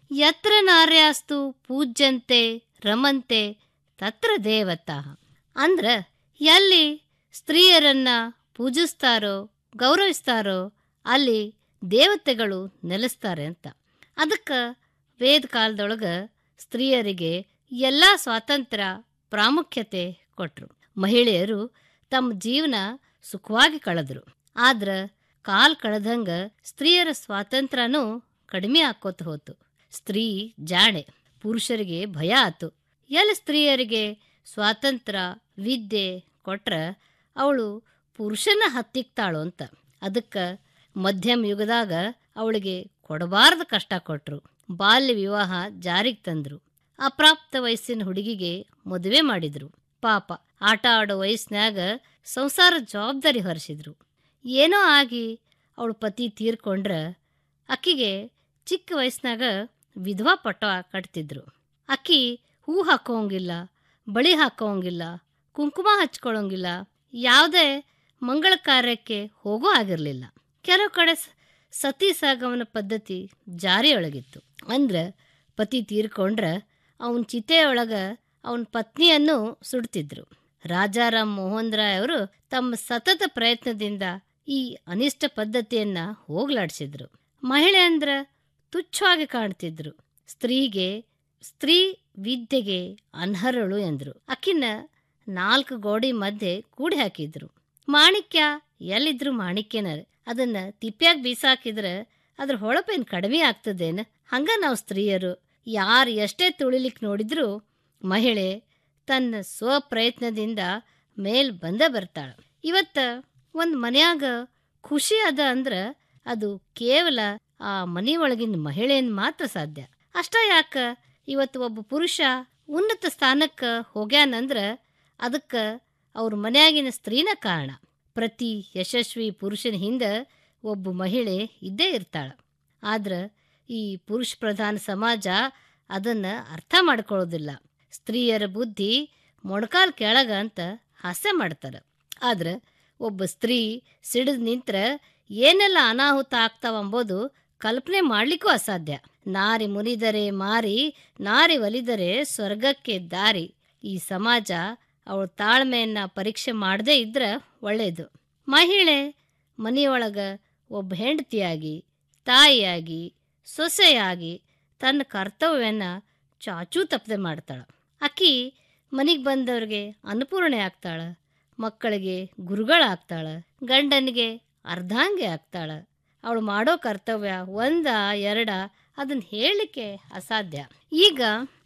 ಯತ್ರ ನಾರ್ಯಾಸ್ತು ಪೂಜ್ಯಂತೆ ರಮಂತೆ ತತ್ರ ದೇವತಾ ಅಂದ್ರ ಎಲ್ಲಿ ಸ್ತ್ರೀಯರನ್ನ ಪೂಜಿಸ್ತಾರೋ ಗೌರವಿಸ್ತಾರೋ ಅಲ್ಲಿ ದೇವತೆಗಳು ನೆಲೆಸ್ತಾರೆ ಅಂತ ಅದಕ್ಕೆ ವೇದ ಕಾಲದೊಳಗೆ ಸ್ತ್ರೀಯರಿಗೆ ಎಲ್ಲ ಸ್ವಾತಂತ್ರ್ಯ ಪ್ರಾಮುಖ್ಯತೆ ಕೊಟ್ಟರು ಮಹಿಳೆಯರು ತಮ್ಮ ಜೀವನ ಸುಖವಾಗಿ ಕಳೆದ್ರು ಆದ್ರೆ ಕಾಲ್ ಕಳೆದಂಗ ಸ್ತ್ರೀಯರ ಸ್ವಾತಂತ್ರ್ಯನೂ ಕಡಿಮೆ ಆಕೋತ ಹೋತು ಸ್ತ್ರೀ ಜಾಣೆ ಪುರುಷರಿಗೆ ಭಯ ಆತು ಎಲ್ಲಿ ಸ್ತ್ರೀಯರಿಗೆ ಸ್ವಾತಂತ್ರ್ಯ ವಿದ್ಯೆ ಕೊಟ್ರ ಅವಳು ಪುರುಷನ ಹತ್ತಿಕ್ತಾಳು ಅಂತ ಅದಕ್ಕೆ ಮಧ್ಯಮ ಯುಗದಾಗ ಅವಳಿಗೆ ಕೊಡಬಾರ್ದ ಕಷ್ಟ ಕೊಟ್ರು ಬಾಲ್ಯ ವಿವಾಹ ಜಾರಿಗೆ ತಂದ್ರು ಅಪ್ರಾಪ್ತ ವಯಸ್ಸಿನ ಹುಡುಗಿಗೆ ಮದುವೆ ಮಾಡಿದ್ರು ಪಾಪ ಆಟ ಆಡೋ ವಯಸ್ಸಿನಾಗ ಸಂಸಾರ ಜವಾಬ್ದಾರಿ ಹೊರಿಸಿದ್ರು ಏನೋ ಆಗಿ ಅವಳ ಪತಿ ತೀರ್ಕೊಂಡ್ರ ಅಕ್ಕಿಗೆ ಚಿಕ್ಕ ವಯಸ್ಸಿನಾಗ ವಿಧವಾ ಪಟ ಕಟ್ತಿದ್ರು ಅಕ್ಕಿ ಹೂ ಹಾಕೋಂಗಿಲ್ಲ ಬಳಿ ಹಾಕೋಂಗಿಲ್ಲ ಕುಂಕುಮ ಹಚ್ಕೊಳ್ಳೋಂಗಿಲ್ಲ ಯಾವುದೇ ಮಂಗಳ ಕಾರ್ಯಕ್ಕೆ ಹೋಗೋ ಆಗಿರಲಿಲ್ಲ ಕೆಲವು ಕಡೆ ಸ- ಸತಿ ಸಹಗಮನ ಪದ್ಧತಿ ಜಾರಿಯೊಳಗಿತ್ತು ಅಂದ್ರೆ ಪತಿ ತೀರ್ಕೊಂಡ್ರೆ ಅವನ ಚಿತೆಯೊಳಗೆ ಅವನ ಪತ್ನಿಯನ್ನು ಸುಡ್ತಿದ್ರು ರಾಜಾರಾಮ್ ಮೋಹನ್ ರಾಯ್ ಅವರು ತಮ್ಮ ಸತತ ಪ್ರಯತ್ನದಿಂದ ಈ ಅನಿಷ್ಟ ಪದ್ಧತಿಯನ್ನ ಹೋಗ್ಲಾಡಿಸಿದ್ರು ಮಹಿಳೆ ಅಂದ್ರೆ ತುಚ್ಛವಾಗಿ ಕಾಣ್ತಿದ್ರು ಸ್ತ್ರೀಗೆ ಸ್ತ್ರೀ ವಿದ್ಯೆಗೆ ಅನ್ಹರಳು ಎಂದ್ರು ಅಕ್ಕಿನ ನಾಲ್ಕು ಗೋಡಿ ಮಧ್ಯೆ ಕೂಡಿ ಹಾಕಿದ್ರು ಮಾಣಿಕ್ಯ ಎಲ್ಲಿದ್ರು ಮಾಣಿಕ್ಯನ ಅದನ್ನ ತಿಪ್ಪ್ಯಾಗ ಬೀಸಾಕಿದ್ರೆ ಅದ್ರ ಹೊಳಪೇನು ಕಡಿಮೆ ಆಗ್ತದೇನ ಹಂಗ ನಾವು ಸ್ತ್ರೀಯರು ಯಾರು ಎಷ್ಟೇ ತುಳಿಲಿಕ್ಕೆ ನೋಡಿದ್ರೂ ಮಹಿಳೆ ತನ್ನ ಸ್ವಪ್ರಯತ್ನದಿಂದ ಮೇಲ್ ಬಂದ ಬರ್ತಾಳ ಇವತ್ತ ಒಂದು ಮನ್ಯಾಗ ಖುಷಿ ಅದ ಅಂದ್ರ ಅದು ಕೇವಲ ಆ ಮನೆಯೊಳಗಿನ ಮಹಿಳೆಯನ್ನು ಮಾತ್ರ ಸಾಧ್ಯ ಅಷ್ಟ ಯಾಕ ಇವತ್ತು ಒಬ್ಬ ಪುರುಷ ಉನ್ನತ ಸ್ಥಾನಕ್ಕೆ ಹೋಗ್ಯಾನಂದ್ರ ಅದಕ್ಕೆ ಅವ್ರ ಮನ್ಯಾಗಿನ ಸ್ತ್ರೀನ ಕಾರಣ ಪ್ರತಿ ಯಶಸ್ವಿ ಪುರುಷನ ಹಿಂದೆ ಒಬ್ಬ ಮಹಿಳೆ ಇದ್ದೇ ಇರ್ತಾಳ ಆದ್ರೆ ಈ ಪುರುಷ ಪ್ರಧಾನ ಸಮಾಜ ಅದನ್ನ ಅರ್ಥ ಮಾಡ್ಕೊಳ್ಳೋದಿಲ್ಲ ಸ್ತ್ರೀಯರ ಬುದ್ಧಿ ಮೊಣಕಾಲ್ ಕೆಳಗ ಅಂತ ಹಾಸ್ಯ ಮಾಡ್ತಾರೆ ಆದ್ರೆ ಒಬ್ಬ ಸ್ತ್ರೀ ಸಿಡಿದು ನಿಂತ್ರ ಏನೆಲ್ಲ ಅನಾಹುತ ಆಗ್ತಾವಂಬೋದು ಕಲ್ಪನೆ ಮಾಡ್ಲಿಕ್ಕೂ ಅಸಾಧ್ಯ ನಾರಿ ಮುನಿದರೆ ಮಾರಿ ನಾರಿ ಒಲಿದರೆ ಸ್ವರ್ಗಕ್ಕೆ ದಾರಿ ಈ ಸಮಾಜ ಅವಳ ತಾಳ್ಮೆಯನ್ನ ಪರೀಕ್ಷೆ ಮಾಡದೇ ಇದ್ರ ಒಳ್ಳೆಯದು ಮಹಿಳೆ ಮನೆಯೊಳಗ ಒಬ್ಬ ಹೆಂಡತಿಯಾಗಿ ತಾಯಿಯಾಗಿ ಸೊಸೆಯಾಗಿ ತನ್ನ ಕರ್ತವ್ಯವನ್ನ ಚಾಚೂ ತಪ್ಪದೆ ಮಾಡ್ತಾಳೆ ಆಕಿ ಮನೆಗೆ ಬಂದವ್ರಿಗೆ ಅನ್ನಪೂರ್ಣೆ ಆಗ್ತಾಳ ಮಕ್ಕಳಿಗೆ ಗುರುಗಳಾಗ್ತಾಳ ಗಂಡನಿಗೆ ಅರ್ಧಾಂಗಿ ಆಗ್ತಾಳ ಅವಳು ಮಾಡೋ ಕರ್ತವ್ಯ ಒಂದ ಎರಡ ಅದನ್ನ ಹೇಳಲಿಕ್ಕೆ ಅಸಾಧ್ಯ ಈಗ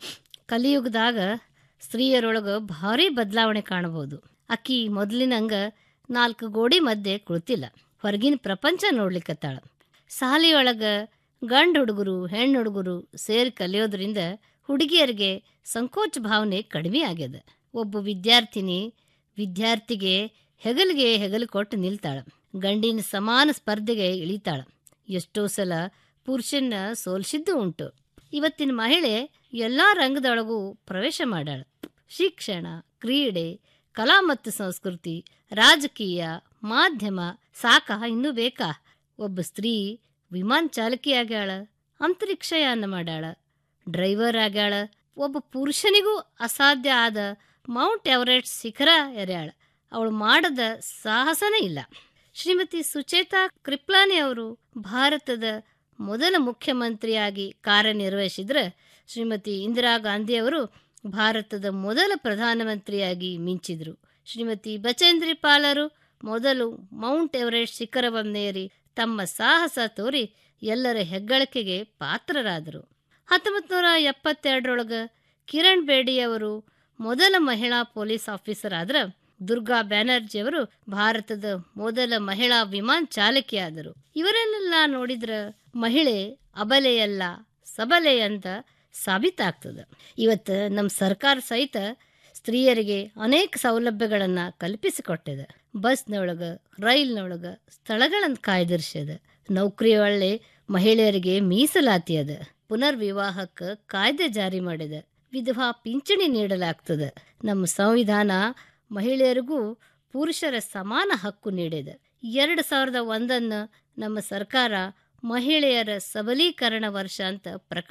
ಕಲಿಯುಗದಾಗ ಸ್ತ್ರೀಯರೊಳಗೆ ಭಾರಿ ಬದಲಾವಣೆ ಕಾಣಬಹುದು ಅಕ್ಕಿ ಮೊದಲಿನಂಗ ನಾಲ್ಕು ಗೋಡಿ ಮಧ್ಯೆ ಕುಳಿತಿಲ್ಲ ಹೊರಗಿನ ಪ್ರಪಂಚ ನೋಡ್ಲಿಕ್ಕತ್ತಾಳ ಸಾಲಿಯೊಳಗ ಗಂಡು ಹುಡುಗರು ಹೆಣ್ಣು ಹುಡುಗರು ಸೇರಿ ಕಲಿಯೋದ್ರಿಂದ ಹುಡುಗಿಯರಿಗೆ ಸಂಕೋಚ ಭಾವನೆ ಕಡಿಮೆ ಆಗ್ಯದ ಒಬ್ಬ ವಿದ್ಯಾರ್ಥಿನಿ ವಿದ್ಯಾರ್ಥಿಗೆ ಹೆಗಲಿಗೆ ಹೆಗಲು ಕೊಟ್ಟು ನಿಲ್ತಾಳ ಗಂಡಿನ ಸಮಾನ ಸ್ಪರ್ಧೆಗೆ ಇಳಿತಾಳ ಎಷ್ಟೋ ಸಲ ಪುರುಷನ್ನ ಸೋಲ್ಸಿದ್ದು ಉಂಟು ಇವತ್ತಿನ ಮಹಿಳೆ ಎಲ್ಲ ರಂಗದೊಳಗೂ ಪ್ರವೇಶ ಮಾಡ್ಯಾಳ ಶಿಕ್ಷಣ ಕ್ರೀಡೆ ಕಲಾ ಮತ್ತು ಸಂಸ್ಕೃತಿ ರಾಜಕೀಯ ಮಾಧ್ಯಮ ಸಾಕ ಇನ್ನೂ ಬೇಕಾ ಒಬ್ಬ ಸ್ತ್ರೀ ವಿಮಾನ ಚಾಲಕಿ ಆಗ್ಯಾಳ ಅಂತರಿಕ್ಷಯಾನ ಮಾಡ್ಯಾಳ ಡ್ರೈವರ್ ಆಗ್ಯಾಳ ಒಬ್ಬ ಪುರುಷನಿಗೂ ಅಸಾಧ್ಯ ಆದ ಮೌಂಟ್ ಎವರೆಸ್ಟ್ ಶಿಖರ ಎರ್ಯಾಳ ಅವಳು ಮಾಡದ ಸಾಹಸನೇ ಇಲ್ಲ ಶ್ರೀಮತಿ ಸುಚೇತಾ ಕೃಪ್ಲಾನಿ ಅವರು ಭಾರತದ ಮೊದಲ ಮುಖ್ಯಮಂತ್ರಿಯಾಗಿ ಕಾರ್ಯನಿರ್ವಹಿಸಿದ್ರೆ ಶ್ರೀಮತಿ ಇಂದಿರಾ ಗಾಂಧಿ ಅವರು ಭಾರತದ ಮೊದಲ ಪ್ರಧಾನಮಂತ್ರಿಯಾಗಿ ಮಿಂಚಿದ್ರು ಶ್ರೀಮತಿ ಬಚೇಂದ್ರಿ ಪಾಲರು ಮೊದಲು ಮೌಂಟ್ ಎವರೆಸ್ಟ್ ಶಿಖರವನ್ನೇರಿ ತಮ್ಮ ಸಾಹಸ ತೋರಿ ಎಲ್ಲರ ಹೆಗ್ಗಳಿಕೆಗೆ ಪಾತ್ರರಾದರು ಹತ್ತೊಂಬತ್ತು ನೂರ ಎಪ್ಪತ್ತೆರಡರೊಳಗೆ ಕಿರಣ್ ಬೇಡಿಯವರು ಮೊದಲ ಮಹಿಳಾ ಪೊಲೀಸ್ ಆಫೀಸರ್ ಆದ್ರ ದುರ್ಗಾ ಬ್ಯಾನರ್ಜಿ ಅವರು ಭಾರತದ ಮೊದಲ ಮಹಿಳಾ ವಿಮಾನ ಚಾಲಕಿಯಾದರು ಇವರನ್ನೆಲ್ಲ ನೋಡಿದ್ರ ಮಹಿಳೆ ಅಬಲೆಯಲ್ಲ ಸಬಲೆ ಅಂತ ಸಾಬೀತಾಗ್ತದೆ ಇವತ್ತು ನಮ್ಮ ಸರ್ಕಾರ ಸಹಿತ ಸ್ತ್ರೀಯರಿಗೆ ಅನೇಕ ಸೌಲಭ್ಯಗಳನ್ನು ಕಲ್ಪಿಸಿಕೊಟ್ಟಿದೆ ಬಸ್ನೊಳಗೆ ರೈಲ್ನೊಳಗೆ ಸ್ಥಳಗಳನ್ನು ಕಾಯ್ದಿರಿಸ್ಯದ ನೌಕರಿ ಒಳ್ಳೆ ಮಹಿಳೆಯರಿಗೆ ಮೀಸಲಾತಿ ಅದ ಪುನರ್ವಿವಾಹಕ್ಕೆ ಕಾಯ್ದೆ ಜಾರಿ ಮಾಡಿದೆ ವಿಧವಾ ಪಿಂಚಣಿ ನೀಡಲಾಗ್ತದೆ ನಮ್ಮ ಸಂವಿಧಾನ ಮಹಿಳೆಯರಿಗೂ ಪುರುಷರ ಸಮಾನ ಹಕ್ಕು ನೀಡಿದೆ ಎರಡು ಸಾವಿರದ ಒಂದನ್ನು ನಮ್ಮ ಸರ್ಕಾರ ಮಹಿಳೆಯರ ಸಬಲೀಕರಣ ವರ್ಷ ಅಂತ ಪ್ರಕಟ